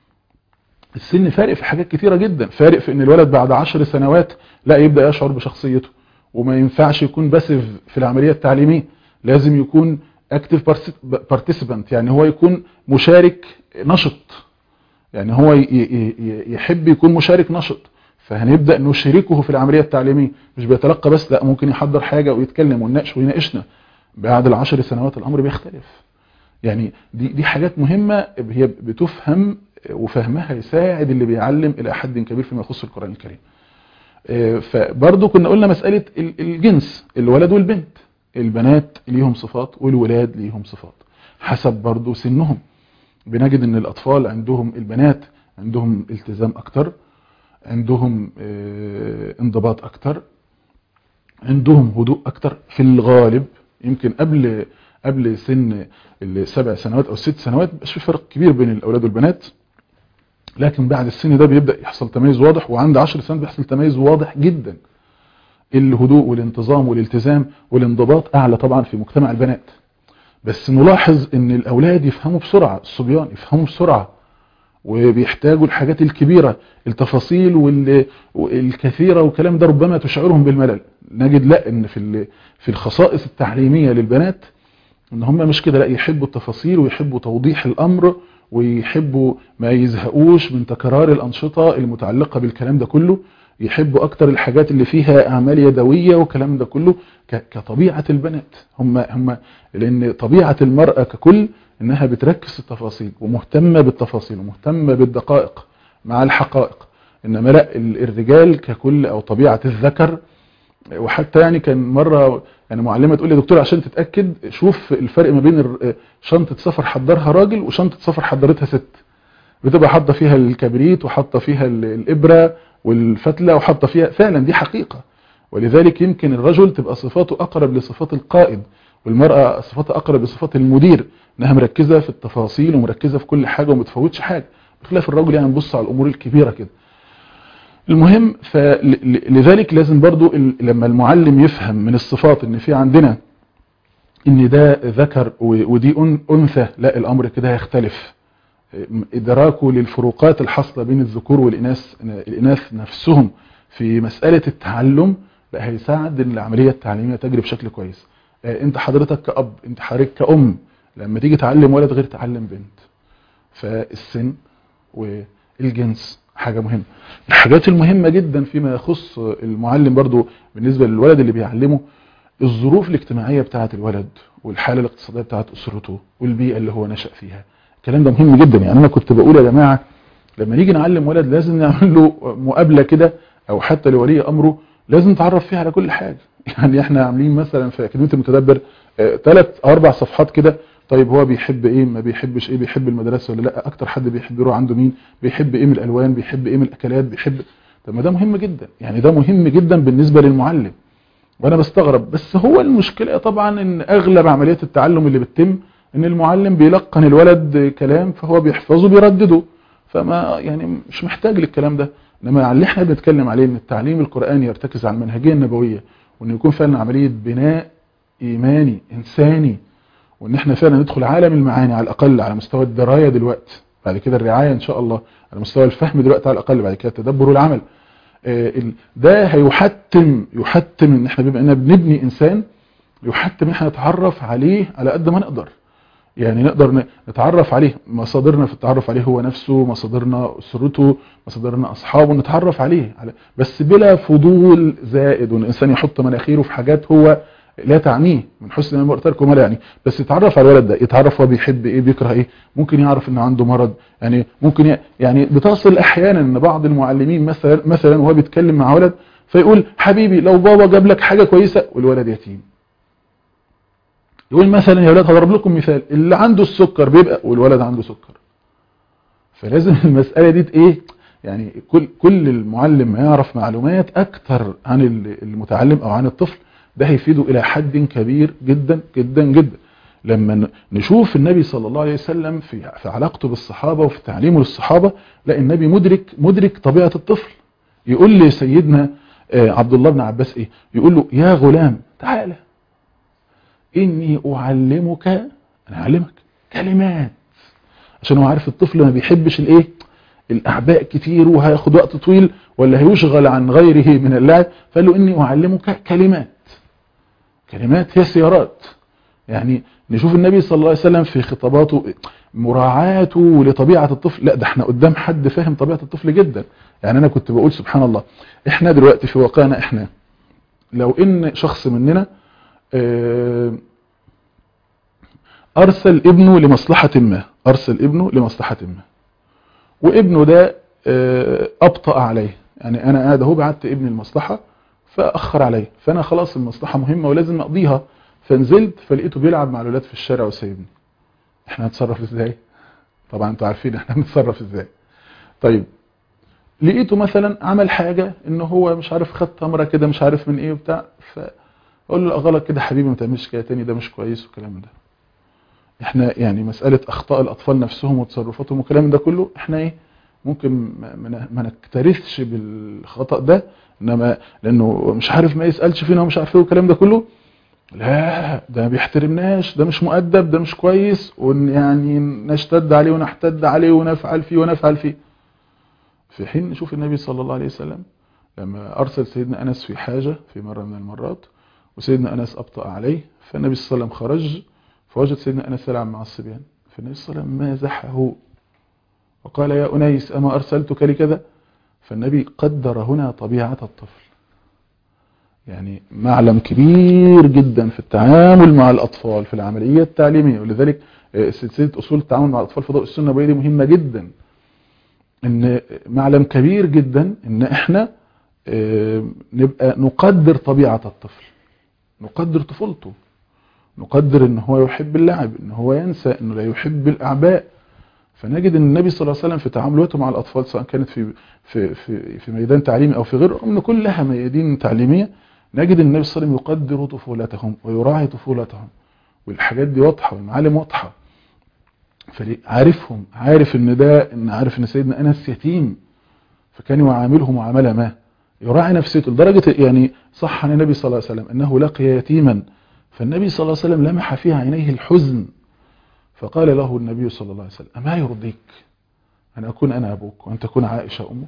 السن فارق في حاجات كتيرة جدا فارق في ان الولد بعد عشر سنوات لا يبدأ يشعر بشخصيته وما ينفعش يكون باسف في العملية التعليمية لازم يكون اكتف بارتيسيبنت يعني هو يكون مشارك نشط يعني هو يحب يكون مشارك نشط فهنبدأ نشاركه في العملية التعليمية مش بيتلقى بس لا ممكن يحضر حاجة ويتكلم ونناقش ويناقشنا بعد العشر سنوات الأمر بيختلف يعني دي, دي حاجات مهمة هي بتفهم وفهمها يساعد اللي بيعلم إلى حد كبير فيما يخص القرآن الكريم فبرضه كنا قلنا مسألة الجنس الولد والبنت البنات ليهم صفات والولاد ليهم صفات حسب برضه سنهم بنجد ان الاطفال عندهم البنات عندهم التزام اكتر عندهم انضباط اكتر عندهم هدوء اكتر في الغالب يمكن قبل قبل سن السبع سنوات او الست سنوات مبقاش في فرق كبير بين الاولاد والبنات لكن بعد السن ده بيبدا يحصل تميز واضح وعند 10 سنوات بيحصل تميز واضح جدا الهدوء والانتظام والالتزام والانضباط اعلى طبعا في مجتمع البنات بس نلاحظ ان الاولاد يفهموا بسرعة الصبيان يفهموا بسرعة وبيحتاجوا الحاجات الكبيرة التفاصيل والكثيرة والكلام ده ربما تشعرهم بالملل نجد لا ان في في الخصائص التعليمية للبنات ان هم مش كده لا يحبوا التفاصيل ويحبوا توضيح الامر ويحبوا ما يزهقوش من تكرار الانشطة المتعلقة بالكلام ده كله يحبوا اكتر الحاجات اللي فيها اعمال يدوية والكلام ده كله كطبيعة البنات هم هم لان طبيعة المرأة ككل انها بتركز التفاصيل ومهتمة بالتفاصيل ومهتمة بالدقائق مع الحقائق انما لا الرجال ككل او طبيعة الذكر وحتى يعني كان مرة يعني معلمة تقول لي دكتور عشان تتأكد شوف الفرق ما بين شنطة سفر حضرها راجل وشنطة سفر حضرتها ست بتبقى حاطة فيها الكبريت وحاطة فيها الإبرة والفتلة وحاطة فيها فعلا دي حقيقة ولذلك يمكن الرجل تبقى صفاته أقرب لصفات القائد والمرأة صفاتها أقرب لصفات المدير انها مركزة في التفاصيل ومركزة في كل حاجة وما تفوتش حاجة بخلاف الرجل يعني نبص على الأمور الكبيرة كده المهم فلذلك لازم برضو لما المعلم يفهم من الصفات ان في عندنا ان ده ذكر ودي أنثى لا الأمر كده هيختلف إدراكه للفروقات الحاصلة بين الذكور والإناث الإناث نفسهم في مسألة التعلم لا هيساعد ان العملية التعليمية تجري بشكل كويس انت حضرتك كأب انت حضرتك كأم لما تيجي تعلم ولد غير تعلم بنت فالسن والجنس حاجة مهمة الحاجات المهمة جدا فيما يخص المعلم برضو بالنسبة للولد اللي بيعلمه الظروف الاجتماعية بتاعة الولد والحالة الاقتصادية بتاعة أسرته والبيئة اللي هو نشأ فيها الكلام ده مهم جدا يعني أنا كنت بقول يا جماعة لما نيجي نعلم ولد لازم نعمل له مقابلة كده أو حتى لولي أمره لازم نتعرف فيها على كل حاجة يعني احنا عاملين مثلا في أكاديمية المتدبر ثلاث أو أربع صفحات كده طيب هو بيحب ايه ما بيحبش ايه بيحب المدرسة ولا لا اكتر حد بيحب يروح عنده مين بيحب ايه من الالوان بيحب ايه من الاكلات بيحب طب ما ده مهم جدا يعني ده مهم جدا بالنسبة للمعلم وانا بستغرب بس هو المشكلة طبعا ان اغلب عمليات التعلم اللي بتتم ان المعلم بيلقن الولد كلام فهو بيحفظه بيردده فما يعني مش محتاج للكلام ده انما اللي احنا بنتكلم عليه ان التعليم القرآني يرتكز على المنهجية النبوية وان يكون فعلا عملية بناء ايماني انساني وان احنا فعلا ندخل عالم المعاني على الاقل على مستوى الدراية دلوقتي بعد كده الرعاية ان شاء الله على مستوى الفهم دلوقتي على الاقل بعد كده التدبر والعمل ده هيحتم يحتم ان احنا بما اننا بنبني انسان يحتم ان احنا نتعرف عليه على قد ما نقدر يعني نقدر نتعرف عليه مصادرنا في التعرف عليه هو نفسه مصادرنا اسرته مصادرنا اصحابه نتعرف عليه بس بلا فضول زائد وان الانسان يحط مناخيره في حاجات هو لا تعنيه من حسن ما قلت ولا يعني بس يتعرف على الولد ده يتعرف هو بيحب ايه بيكره ايه ممكن يعرف ان عنده مرض يعني ممكن يعني بتصل احيانا ان بعض المعلمين مثلا مثلا وهو بيتكلم مع ولد فيقول حبيبي لو بابا جاب لك حاجه كويسه والولد يتيم يقول مثلا يا ولاد هضرب لكم مثال اللي عنده السكر بيبقى والولد عنده سكر فلازم المساله دي ايه يعني كل كل المعلم ما يعرف معلومات اكتر عن المتعلم او عن الطفل ده هيفيده إلى حد كبير جدا جدا جدا لما نشوف النبي صلى الله عليه وسلم في في علاقته بالصحابة وفي تعليمه للصحابة لا النبي مدرك مدرك طبيعة الطفل يقول لي سيدنا آه، عبد الله بن عباس ايه يقول له يا غلام تعالى اني اعلمك انا اعلمك كلمات عشان هو عارف الطفل ما بيحبش الايه الاعباء كتير وهياخد وقت طويل ولا هيشغل عن غيره من اللعب فقال له اني اعلمك كلمات كلمات هي سيارات يعني نشوف النبي صلى الله عليه وسلم في خطاباته مراعاته لطبيعة الطفل لا ده احنا قدام حد فاهم طبيعة الطفل جدا يعني انا كنت بقول سبحان الله احنا دلوقتي في واقعنا احنا لو ان شخص مننا آه، ارسل ابنه لمصلحة ما ارسل ابنه لمصلحة ما وابنه ده آه، ابطأ عليه يعني انا قاعد اهو بعت ابني المصلحة فاخر عليه فانا خلاص المصلحة مهمة ولازم اقضيها فنزلت فلقيته بيلعب مع الولاد في الشارع وسايبني احنا هنتصرف ازاي طبعا انتوا عارفين احنا هنتصرف ازاي طيب لقيته مثلا عمل حاجة ان هو مش عارف خد تمرة كده مش عارف من ايه وبتاع فاقول له غلط كده حبيبي ما تعملش كده تاني ده مش كويس والكلام ده احنا يعني مسألة اخطاء الاطفال نفسهم وتصرفاتهم والكلام ده كله احنا ايه ممكن ما- ما ما نكترثش بالخطأ ده انما لانه مش عارف ما يسألش فينا ومش عارف ايه والكلام ده كله لا ده ما بيحترمناش ده مش مؤدب ده مش كويس وان يعني نشتد عليه ونحتد عليه ونفعل فيه ونفعل فيه في حين نشوف النبي صلى الله عليه وسلم لما أرسل سيدنا أنس في حاجة في مرة من المرات وسيدنا أنس أبطأ عليه فالنبي صلى الله عليه وسلم خرج فوجد سيدنا أنس يلعب مع الصبيان فالنبي صلى الله عليه وسلم مازحه وقال يا أنيس أما أرسلتك لكذا فالنبي قدر هنا طبيعة الطفل يعني معلم كبير جدا في التعامل مع الأطفال في العملية التعليمية ولذلك آه، سلسلة أصول التعامل مع الأطفال في ضوء السنة النبوية دي مهمة جدا ان معلم كبير جدا ان احنا آه، نبقى نقدر طبيعة الطفل نقدر طفولته نقدر ان هو يحب اللعب ان هو ينسى انه لا يحب الاعباء فنجد ان النبي صلى الله عليه وسلم في تعاملاته مع الاطفال سواء كانت في في في, في ميدان تعليمي او في غيره من كلها ميادين تعليميه نجد ان النبي صلى الله عليه وسلم يقدر طفولتهم ويراعي طفولتهم والحاجات دي واضحه والمعالم واضحه فعارفهم عارف ان ده ان عارف ان سيدنا انس يتيم فكان يعامله معامله ما يراعي نفسيته لدرجه يعني صح عن النبي صلى الله عليه وسلم انه لقي يتيما فالنبي صلى الله عليه وسلم لمح في عينيه الحزن فقال له النبي صلى الله عليه وسلم أما يرضيك أن أكون أنا أبوك وأن تكون عائشة أمك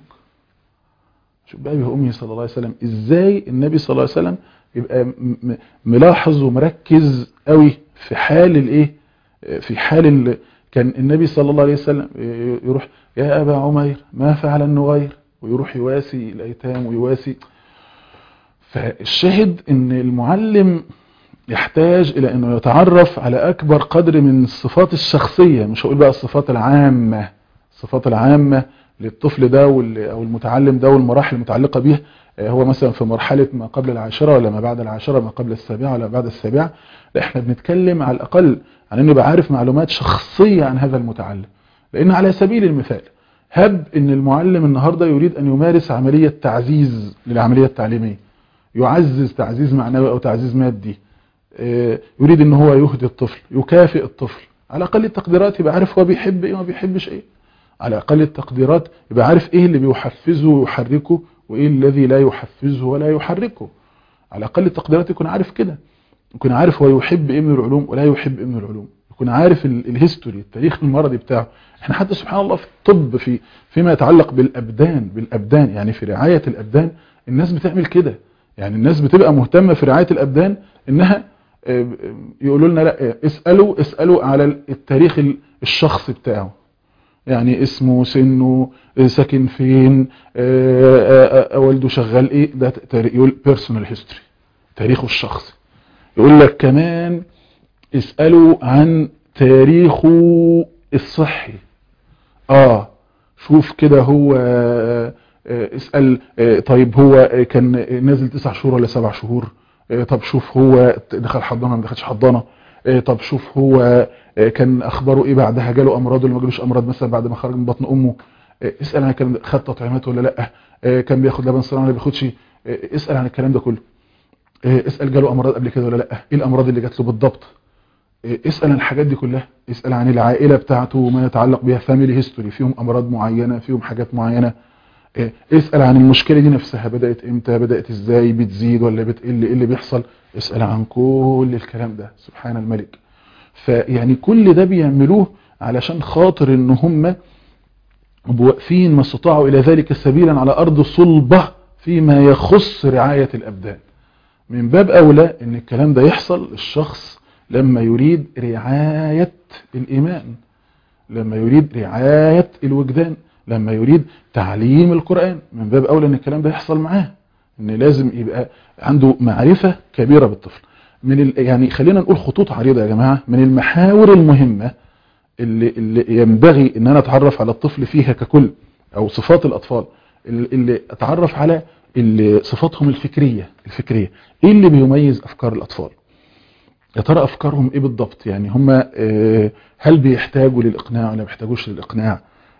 شوف بأبي وأمي صلى الله عليه وسلم إزاي النبي صلى الله عليه وسلم يبقى م- م- ملاحظ ومركز قوي في حال الإيه في حال ال... كان النبي صلى الله عليه وسلم يروح يا أبا عمير ما فعل النغير ويروح يواسي الأيتام ويواسي فالشاهد ان المعلم يحتاج الى انه يتعرف على اكبر قدر من الصفات الشخصية مش هقول بقى الصفات العامة الصفات العامة للطفل ده وال- او المتعلم ده والمراحل المتعلقة به آه، هو مثلا في مرحلة ما قبل العاشرة ولا ما بعد العاشرة ما قبل السابعة ولا بعد السابعة لا احنا بنتكلم على الاقل عن انه يبقى عارف معلومات شخصية عن هذا المتعلم لان على سبيل المثال هب ان المعلم النهاردة يريد ان يمارس عملية تعزيز للعملية التعليمية يعزز تعزيز معنوي او تعزيز مادي آه، يريد ان هو يهدي الطفل يكافئ الطفل على اقل التقديرات يبقى عارف هو بيحب ايه وما بيحبش ايه على اقل التقديرات يبقى عارف ايه اللي بيحفزه ويحركه وايه الذي لا يحفزه ولا يحركه على اقل التقديرات يكون عارف كده يكون عارف هو يحب ايه من العلوم ولا يحب ايه من العلوم يكون عارف ال- الهيستوري التاريخ المرضي بتاعه احنا حتى سبحان الله في الطب في فيما يتعلق بالابدان بالابدان يعني في رعاية الابدان الناس بتعمل كده يعني الناس بتبقى مهتمة في رعاية الابدان انها آه، يقولوا لنا لا آه، اسألوا اسألوا على التاريخ ال- الشخصي بتاعه يعني اسمه سنه آه، ساكن فين آه، آه، آه، والده شغال ايه ده تاريخ يقول بيرسونال هيستوري تاريخه الشخصي يقول لك كمان اسألوا عن تاريخه الصحي اه شوف كده هو آه، آه، اسأل آه، طيب هو آه، كان نازل تسع شهور ولا سبع شهور آه، طب شوف هو دخل حضانة ولا ما دخلش حضانة آه، طب شوف هو آه، كان اخباره ايه بعدها جاله امراض ولا ما جالوش امراض مثلا بعد ما خرج من بطن امه آه، اسأل عن الكلام ده خد تطعيمات ولا لا آه، كان بياخد لبن صناعي ولا بياخدش آه، اسأل عن الكلام ده كله آه، اسأل جاله امراض قبل كده ولا لا ايه الامراض اللي جات له بالضبط آه، اسأل عن الحاجات دي كلها اسأل عن العائلة بتاعته وما يتعلق بها فاميلي هيستوري فيهم امراض معينة فيهم حاجات معينة إيه، اسأل عن المشكلة دي نفسها بدأت امتى بدأت ازاي بتزيد ولا بتقل ايه اللي بيحصل اسأل عن كل الكلام ده سبحان الملك فيعني كل ده بيعملوه علشان خاطر ان هم واقفين ما استطاعوا الى ذلك سبيلا على ارض صلبة فيما يخص رعاية الابدان من باب اولى ان الكلام ده يحصل الشخص لما يريد رعاية الايمان لما يريد رعاية الوجدان لما يريد تعليم القرآن من باب أولى أن الكلام ده يحصل معاه أن لازم يبقى عنده معرفة كبيرة بالطفل من ال... يعني خلينا نقول خطوط عريضة يا جماعة من المحاور المهمة اللي, اللي ينبغي أن أنا أتعرف على الطفل فيها ككل أو صفات الأطفال اللي, اللي أتعرف على اللي صفاتهم الفكرية الفكرية إيه اللي بيميز أفكار الأطفال يا ترى أفكارهم إيه بالضبط يعني هم هل بيحتاجوا للإقناع ولا بيحتاجوش للإقناع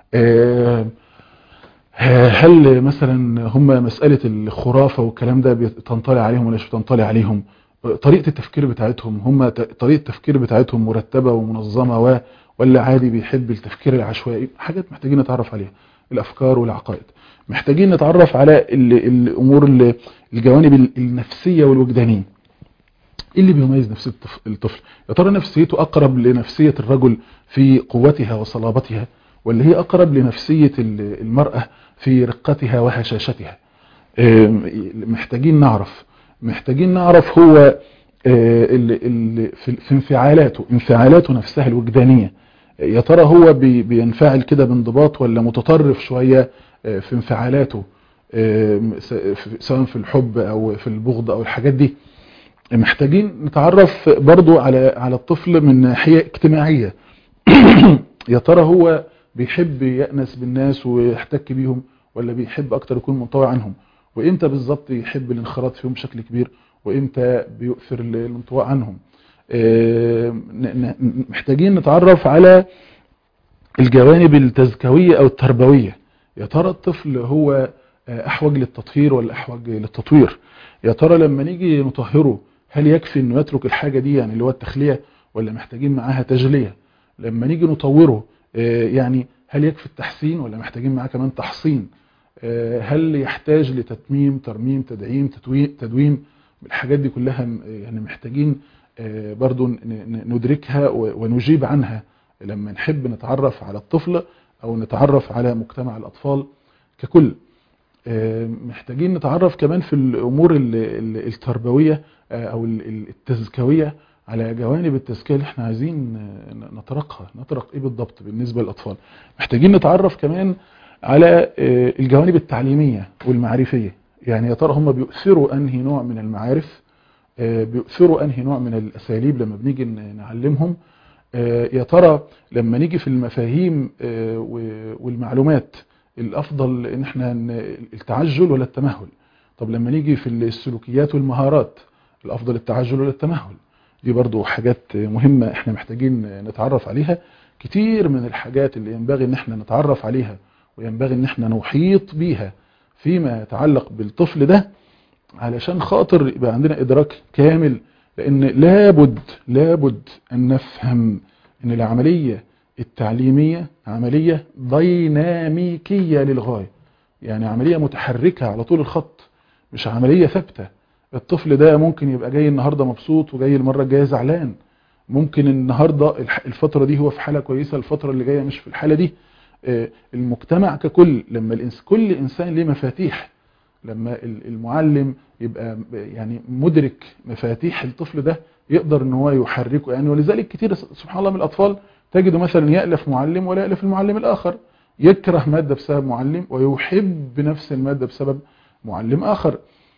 هل مثلا هم مسألة الخرافة والكلام ده بتنطلع عليهم ولا مش بتنطلع عليهم طريقة التفكير بتاعتهم هم طريقة التفكير بتاعتهم مرتبة ومنظمة و ولا عادي بيحب التفكير العشوائي حاجات محتاجين نتعرف عليها الأفكار والعقائد محتاجين نتعرف على الأمور الجوانب النفسية والوجدانية ايه اللي بيميز نفسية الطفل يا ترى نفسيته أقرب لنفسية الرجل في قوتها وصلابتها واللي هي أقرب لنفسية المرأة في رقتها وهشاشتها محتاجين نعرف محتاجين نعرف هو في انفعالاته انفعالاته نفسها الوجدانية يا ترى هو بينفعل كده بانضباط ولا متطرف شوية في انفعالاته سواء في الحب أو في البغض أو الحاجات دي محتاجين نتعرف برضو على على الطفل من ناحية اجتماعية يا ترى هو بيحب يأنس بالناس ويحتك بيهم ولا بيحب أكتر يكون منطوي عنهم وإمتى بالظبط يحب الانخراط فيهم بشكل كبير وإمتى بيؤثر الانطواء عنهم محتاجين نتعرف على الجوانب التزكوية أو التربوية يا ترى الطفل هو أحوج للتطهير ولا أحوج للتطوير يا ترى لما نيجي نطهره هل يكفي أنه يترك الحاجة دي يعني اللي هو التخلية ولا محتاجين معاها تجلية لما نيجي نطوره يعني هل يكفي التحسين ولا محتاجين معاه كمان تحصين هل يحتاج لتتميم ترميم تدعيم تدويم الحاجات دي كلها يعني محتاجين برضو ندركها ونجيب عنها لما نحب نتعرف على الطفل او نتعرف على مجتمع الاطفال ككل محتاجين نتعرف كمان في الامور التربوية او التزكوية على جوانب التزكية اللي احنا عايزين نطرقها نطرق ايه بالضبط بالنسبة للأطفال محتاجين نتعرف كمان على الجوانب التعليمية والمعرفية يعني يا ترى هم بيؤثروا انهي نوع من المعارف بيؤثروا انهي نوع من الاساليب لما بنيجي نعلمهم يا ترى لما نيجي في المفاهيم والمعلومات الافضل ان احنا التعجل ولا التمهل طب لما نيجي في السلوكيات والمهارات الافضل التعجل ولا التمهل دي برضو حاجات مهمة احنا محتاجين نتعرف عليها كتير من الحاجات اللي ينبغي ان احنا نتعرف عليها وينبغي ان احنا نحيط بيها فيما يتعلق بالطفل ده علشان خاطر يبقى عندنا ادراك كامل لان لابد لابد ان نفهم ان العملية التعليمية عملية ديناميكية للغاية يعني عملية متحركة على طول الخط مش عملية ثابتة الطفل ده ممكن يبقى جاي النهاردة مبسوط وجاي المرة الجاية زعلان ممكن النهاردة الفترة دي هو في حالة كويسة الفترة اللي جاية مش في الحالة دي المجتمع ككل لما الإنس كل إنسان ليه مفاتيح لما المعلم يبقى يعني مدرك مفاتيح الطفل ده يقدر ان هو يحركه يعني ولذلك كتير سبحان الله من الأطفال تجد مثلا يألف معلم ولا يألف المعلم الآخر يكره مادة بسبب معلم ويحب نفس المادة بسبب معلم آخر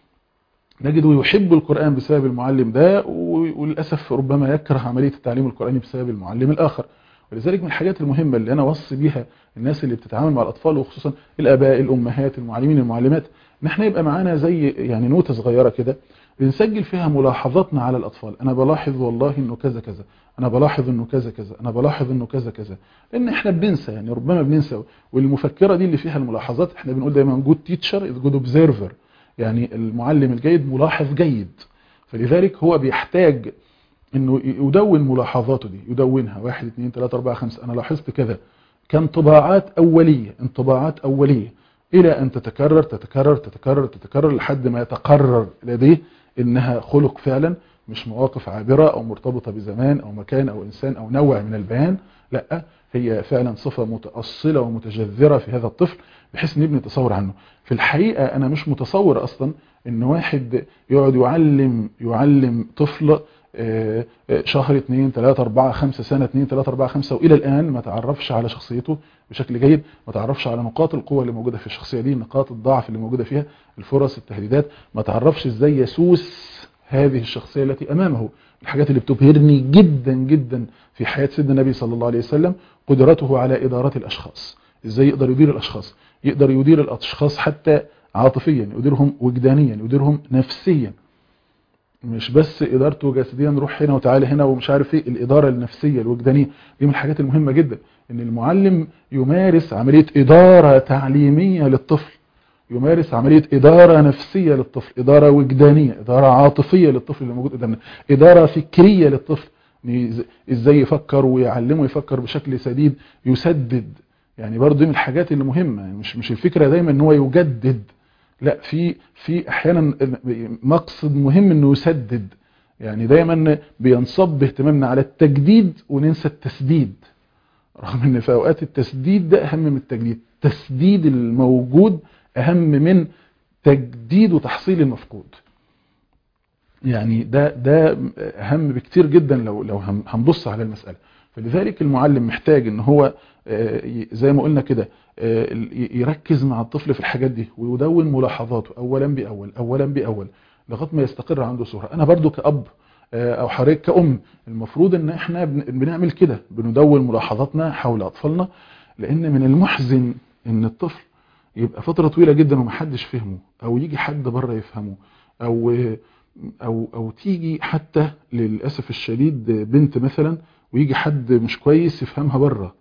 نجده يحب القرآن بسبب المعلم ده وللأسف ربما يكره عملية التعليم القرآني بسبب المعلم الآخر ولذلك من الحاجات المهمة اللي أنا وصي بيها الناس اللي بتتعامل مع الأطفال وخصوصا الآباء الأمهات المعلمين المعلمات ان احنا يبقى معانا زي يعني نوتة صغيرة كده بنسجل فيها ملاحظاتنا على الأطفال أنا بلاحظ والله إنه كذا كذا أنا بلاحظ إنه كذا كذا أنا بلاحظ إنه كذا كذا لأن إحنا بننسى يعني ربما بننسى والمفكرة دي اللي فيها الملاحظات إحنا بنقول دايما جود تيتشر از جود اوبزيرفر يعني المعلم الجيد ملاحظ جيد فلذلك هو بيحتاج إنه يدون ملاحظاته دي يدونها واحد اثنين ثلاثة أربعة خمسة أنا لاحظت كذا كان طباعات أولية انطباعات أولية إلى أن تتكرر تتكرر تتكرر تتكرر لحد ما يتقرر لديه إنها خلق فعلا مش مواقف عابرة أو مرتبطة بزمان أو مكان أو إنسان أو نوع من البيان لا هي فعلا صفة متأصلة ومتجذرة في هذا الطفل بحيث نبني تصور عنه في الحقيقة أنا مش متصور أصلا إن واحد يقعد يعلم يعلم طفل شهر 2 3 4 5 سنة 2 3 4 5 وإلى الآن ما تعرفش على شخصيته بشكل جيد ما تعرفش على نقاط القوة اللي موجودة في الشخصية دي نقاط الضعف اللي موجودة فيها الفرص التهديدات ما تعرفش ازاي يسوس هذه الشخصية التي أمامه الحاجات اللي بتبهرني جدا جدا في حياة سيدنا النبي صلى الله عليه وسلم قدرته على إدارة الأشخاص ازاي يقدر يدير الأشخاص يقدر يدير الأشخاص حتى عاطفيا يديرهم وجدانيا يديرهم نفسيا مش بس ادارته جسديا نروح هنا وتعالى هنا ومش عارف ايه الاداره النفسيه الوجدانيه دي من الحاجات المهمه جدا ان المعلم يمارس عمليه اداره تعليميه للطفل يمارس عمليه اداره نفسيه للطفل اداره وجدانيه اداره عاطفيه للطفل اللي موجود قدامنا اداره فكريه للطفل ازاي يفكر ويعلمه يفكر بشكل سديد يسدد يعني برضه دي من الحاجات اللي مهمه يعني مش مش الفكره دايما ان هو يجدد لا في في احيانا مقصد مهم انه يسدد يعني دايما بينصب اهتمامنا على التجديد وننسى التسديد رغم ان في اوقات التسديد ده اهم من التجديد تسديد الموجود اهم من تجديد وتحصيل المفقود يعني ده ده اهم بكتير جدا لو لو هنبص على المساله فلذلك المعلم محتاج ان هو زي ما قلنا كده يركز مع الطفل في الحاجات دي ويدون ملاحظاته اولا باول اولا باول لغايه ما يستقر عنده صوره انا برضو كاب او حضرتك كأم المفروض ان احنا بنعمل كده بندون ملاحظاتنا حول اطفالنا لان من المحزن ان الطفل يبقى فتره طويله جدا ومحدش فهمه او يجي حد بره يفهمه او او او تيجي حتى للاسف الشديد بنت مثلا ويجي حد مش كويس يفهمها بره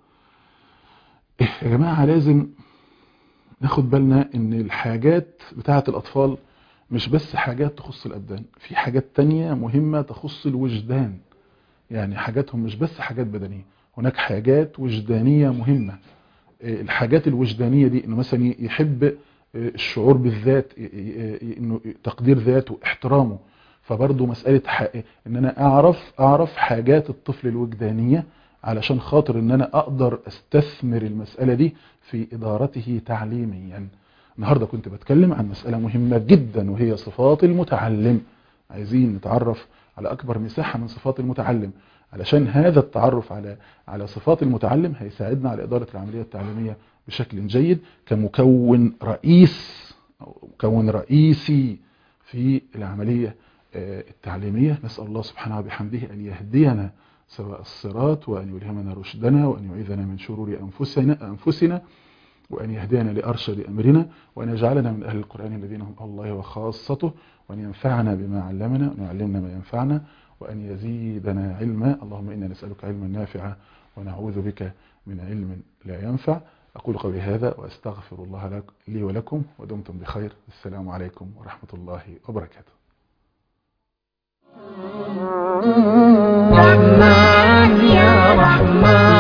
يا جماعة لازم ناخد بالنا ان الحاجات بتاعة الاطفال مش بس حاجات تخص الابدان في حاجات تانية مهمة تخص الوجدان يعني حاجاتهم مش بس حاجات بدنية هناك حاجات وجدانية مهمة الحاجات الوجدانية دي انه مثلا يحب الشعور بالذات انه تقدير ذاته احترامه فبرضه مسألة ان انا اعرف اعرف حاجات الطفل الوجدانية علشان خاطر ان انا اقدر استثمر المسألة دي في ادارته تعليميا النهاردة كنت بتكلم عن مسألة مهمة جدا وهي صفات المتعلم عايزين نتعرف على اكبر مساحة من صفات المتعلم علشان هذا التعرف على على صفات المتعلم هيساعدنا على ادارة العملية التعليمية بشكل جيد كمكون رئيس أو مكون رئيسي في العملية التعليمية نسأل الله سبحانه وبحمده أن يهدينا سواء الصراط وأن يلهمنا رشدنا وأن يعيذنا من شرور أنفسنا, أنفسنا وأن يهدينا لأرشد أمرنا وأن يجعلنا من أهل القرآن الذين هم الله وخاصته وأن ينفعنا بما علمنا وأن يعلمنا ما ينفعنا وأن يزيدنا علما اللهم إنا نسألك علما نافعا ونعوذ بك من علم لا ينفع أقول قولي هذا وأستغفر الله لي ولكم ودمتم بخير السلام عليكم ورحمة الله وبركاته رحمن يا رحمن